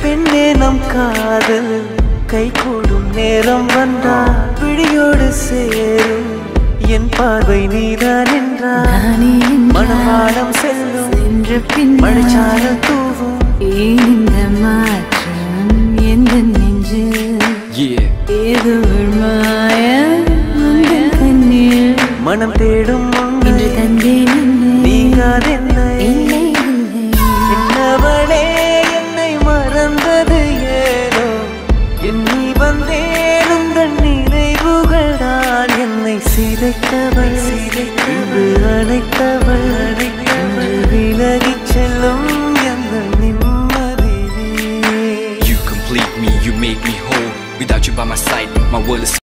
பெண்ணே நம் காதல் கை கூடும் நேரம் வந்தால் விழியோடு சேரும் என் பார்வை நீதான் என்றார் நானே என்றால் மணவாளம் செல்லும் சென்ற பின்னால் மழைச்சாரல் தூவும் ஏன் இந்த மாற்றம் எந்த நெஞ்சில் Yeah. ஏதோ ஒரு மாயம் உந்தன் கண்ணில் மனம் தேடும் இன்று உன்னை தந்தேன் என்னை. நீங்காதென்னை இல்லை இல்லை என்னவளே என்னை மறந்தது ஏனோ எண்ணி வந்தேன் உந்தன் நினைவுகள் தான் என்னை சிதைத்தவள் இன்று அழைத்தவள் இன்று விலகிச் செல்லும் எந்த நிம்மதியே You complete me, you make me whole. Without you by my side, my world is